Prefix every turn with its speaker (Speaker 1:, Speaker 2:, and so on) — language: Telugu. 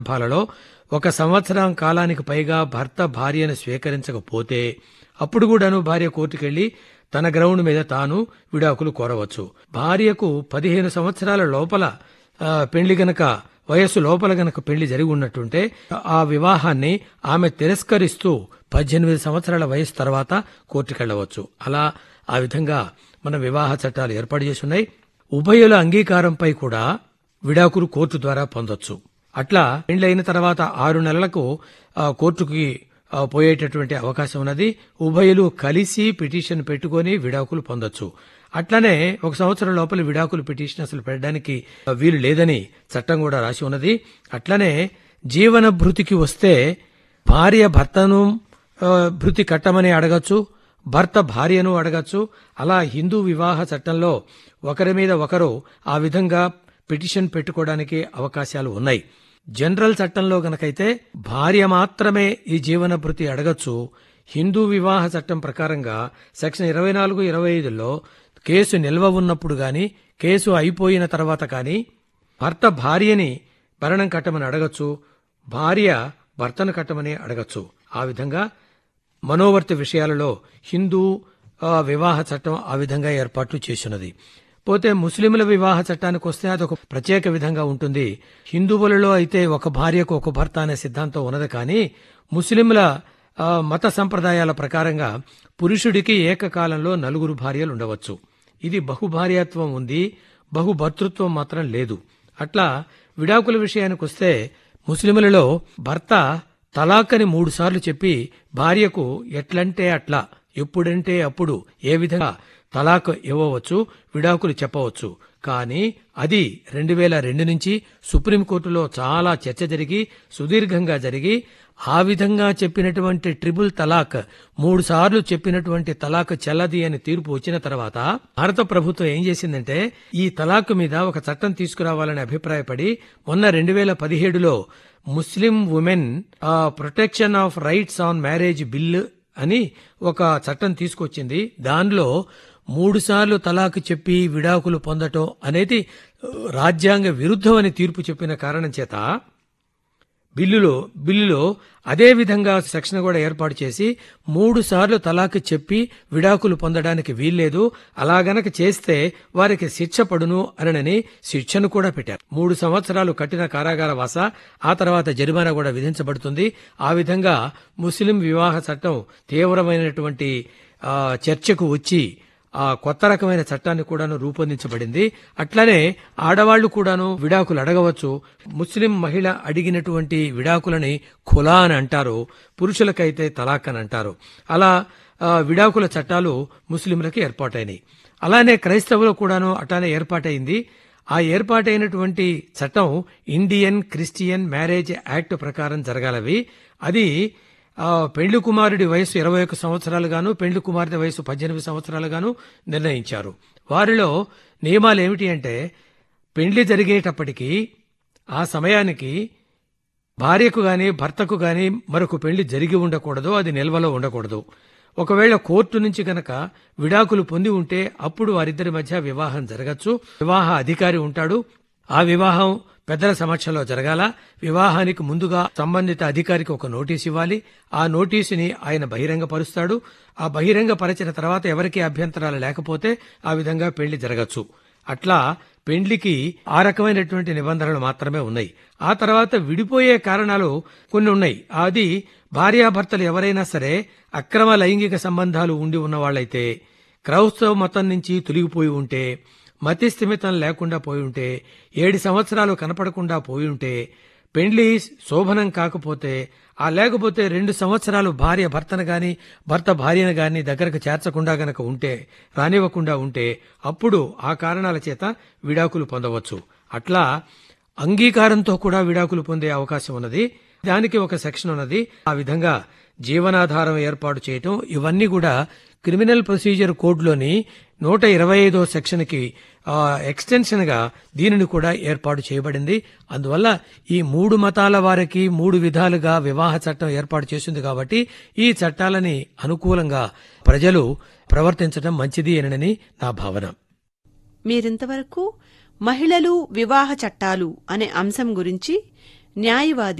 Speaker 1: సందర్భాలలో ఒక సంవత్సరం కాలానికి పైగా భర్త భార్యను స్వీకరించకపోతే అప్పుడు కూడాను భార్య కోర్టుకెళ్లి తన గ్రౌండ్ మీద తాను విడాకులు కోరవచ్చు భార్యకు పదిహేను సంవత్సరాల లోపల ఆ, పెళ్లి గనక వయస్సు లోపల గనక పెళ్లి జరిగి ఉన్నట్టుంటే ఆ వివాహాన్ని ఆమె తిరస్కరిస్తూ పద్దెనిమిది సంవత్సరాల వయసు తర్వాత కోర్టుకెళ్లవచ్చు అలా ఆ విధంగా మన వివాహ చట్టాలు ఏర్పాటు చేసి ఉన్నాయి ఉభయుల అంగీకారంపై కూడా విడాకులు కోర్టు ద్వారా పొందొచ్చు అట్లా పెండ్లైన తర్వాత ఆరు నెలలకు ఆ, కోర్టుకి ఆ, పోయేటటువంటి అవకాశం ఉన్నది ఉభయులు కలిసి పిటిషన్ పెట్టుకొని విడాకులు పొందొచ్చు అట్లనే ఒక సంవత్సరం లోపల విడాకులు పిటిషన్ అసలు పెట్టడానికి ఆ, వీలు లేదని చట్టం కూడా రాసి ఉన్నది అట్లనే జీవన భృతికి వస్తే భార్య భర్తను ఆ, భృతి కట్టమని అడగచ్చు భర్త భార్యను అడగచ్చు అలా హిందూ వివాహ చట్టంలో ఒకరి మీద ఒకరు ఆ విధంగా పిటిషన్ పెట్టుకోవడానికి అవకాశాలు ఉన్నాయి జనరల్ చట్టంలో గనకైతే భార్య మాత్రమే ఈ జీవన భృతి అడగచ్చు హిందూ వివాహ చట్టం ప్రకారంగా సెక్షన్ ఇరవై నాలుగు ఇరవై ఐదులో కేసు నిల్వ ఉన్నప్పుడు గాని కేసు అయిపోయిన తర్వాత కానీ భర్త భార్యని భరణం కట్టమని అడగచ్చు భార్య భర్తను కట్టమని అడగచ్చు ఆ విధంగా మనోవర్తి విషయాలలో హిందూ ఆ, వివాహ చట్టం ఆ విధంగా ఏర్పాట్లు చేసినది పోతే ముస్లింల వివాహ చట్టానికి వస్తే అదొక ప్రత్యేక విధంగా ఉంటుంది హిందువులలో అయితే ఒక భార్యకు ఒక భర్త అనే సిద్ధాంతం ఉన్నది కానీ ముస్లింల ఆ, మత సంప్రదాయాల ప్రకారంగా పురుషుడికి ఏకకాలంలో నలుగురు భార్యలు ఉండవచ్చు ఇది బహుభార్యాత్వం ఉంది బహుభర్తృత్వం మాత్రం లేదు అట్లా విడాకుల విషయానికి వస్తే ముస్లింలలో భర్త తలాక్ అని మూడు సార్లు చెప్పి భార్యకు ఎట్లంటే అట్లా ఎప్పుడంటే అప్పుడు ఏ విధంగా తలాక్ ఇవ్వవచ్చు విడాకులు చెప్పవచ్చు కానీ అది రెండు వేల రెండు నుంచి సుప్రీంకోర్టులో చాలా చర్చ జరిగి సుదీర్ఘంగా జరిగి ఆ విధంగా చెప్పినటువంటి ట్రిపుల్ తలాక్ మూడు సార్లు చెప్పినటువంటి తలాక్ చెల్లది అని తీర్పు వచ్చిన తర్వాత భారత ప్రభుత్వం ఏం చేసిందంటే ఈ తలాక్ మీద ఒక చట్టం తీసుకురావాలని అభిప్రాయపడి మొన్న రెండు వేల పదిహేడులో Muslim women protection of rights on marriage bill అని ఒక చట్టం తీసుకొచ్చింది దానిలో మూడు సార్లు తలాక్ చెప్పి విడాకులు పొందటం అనేది ఆ, రాజ్యాంగ విరుద్ధం అని తీర్పు చెప్పిన కారణం చేత బిల్లులో బిల్లులో అదే విధంగా సెక్షన్ కూడా ఏర్పాటు చేసి మూడు సార్లు తలాక్ చెప్పి విడాకులు పొందడానికి వీల్లేదు అలా గనక చేస్తే వారికి శిక్ష పడును అనని శిక్షను కూడా పెట్టారు మూడు సంవత్సరాలు కఠిన కారాగార వాస ఆ తర్వాత జరిమానా కూడా విధించబడుతుంది ఆ విధంగా ముస్లిం వివాహ చట్టం తీవ్రమైనటువంటి ఆ, చర్చకు వచ్చి ఆ కొత్త రకమైన చట్టాన్ని కూడాను రూపొందించబడింది అట్లనే ఆడవాళ్లు కూడాను విడాకులు అడగవచ్చు ముస్లిం మహిళ అడిగినటువంటి విడాకులని ఖులా అని అంటారు పురుషులకైతే తలాక్ అని అంటారు అలా ఆ, విడాకుల చట్టాలు ముస్లింలకు ఏర్పాటైనాయి అలానే క్రైస్తవులు కూడాను అట్లానే ఏర్పాటైంది ఆ ఏర్పాటైనటువంటి చట్టం ఇండియన్ క్రిస్టియన్ మ్యారేజ్ యాక్ట్ ప్రకారం జరగాలవి అది ఆ, పెండ్లి కుమారుడి వయసు ఇరవై ఒక్క సంవత్సరాలుగాను పెండ్లి కుమార్తె వయసు పద్దెనిమిది సంవత్సరాలుగాను నిర్ణయించారు వారిలో నియమాలు ఏమిటి అంటే పెండ్లి జరిగేటప్పటికీ ఆ సమయానికి భార్యకు గాని భర్తకు గాని మరొక పెళ్లి జరిగి ఉండకూడదు అది నిల్వలో ఉండకూడదు ఒకవేళ కోర్టు నుంచి గనక విడాకులు పొంది ఉంటే అప్పుడు వారిద్దరి మధ్య వివాహం జరగచ్చు వివాహ అధికారి ఉంటాడు ఆ వివాహం పెద్దల సమక్షంలో జరగాల వివాహానికి ముందుగా సంబంధిత అధికారికి ఒక నోటీస్ ఇవ్వాలి ఆ నోటీసుని ఆయన బహిరంగపరుస్తాడు ఆ బహిరంగపరిచిన తర్వాత ఎవరికీ అభ్యంతరాలు లేకపోతే ఆ విధంగా పెళ్లి జరగచ్చు అట్లా పెండ్లికి ఆ రకమైనటువంటి నిబంధనలు మాత్రమే ఉన్నాయి ఆ తర్వాత విడిపోయే కారణాలు కొన్ని ఉన్నాయి అది భార్యాభర్తలు ఎవరైనా సరే అక్రమ లైంగిక సంబంధాలు ఉండి ఉన్నవాళ్లైతే క్రైస్తవ మతం నుంచి తొలగిపోయి ఉంటే మతి స్థిమితం లేకుండా పోయి ఉంటే ఏడు సంవత్సరాలు కనపడకుండా పోయి ఉంటే పెండ్లి శోభనం కాకపోతే ఆ లేకపోతే రెండు సంవత్సరాలు భార్య భర్తను గాని భర్త భార్యను గాని దగ్గరకు చేర్చకుండా గనక ఉంటే రానివ్వకుండా ఉంటే అప్పుడు ఆ కారణాల చేత విడాకులు పొందవచ్చు అట్లా అంగీకారంతో కూడా విడాకులు పొందే అవకాశం ఉన్నది దానికి ఒక సెక్షన్ ఉన్నది ఆ విధంగా జీవనాధారం ఏర్పాటు చేయటం ఇవన్నీ కూడా క్రిమినల్ ప్రొసీజర్ కోడ్లోని నూట ఇరవై ఐదో సెక్షన్కి ఎక్స్టెన్షన్ గా దీనిని కూడా ఏర్పాటు చేయబడింది అందువల్ల ఈ మూడు మతాల వారికి మూడు విధాలుగా వివాహ చట్టం ఏర్పాటు చేసింది కాబట్టి ఈ చట్టాలని అనుకూలంగా ప్రజలు ప్రవర్తించడం మంచిది అనని నా భావన
Speaker 2: మీరింతవరకు మహిళలు వివాహ చట్టాలు అనే అంశం గురించి న్యాయవాది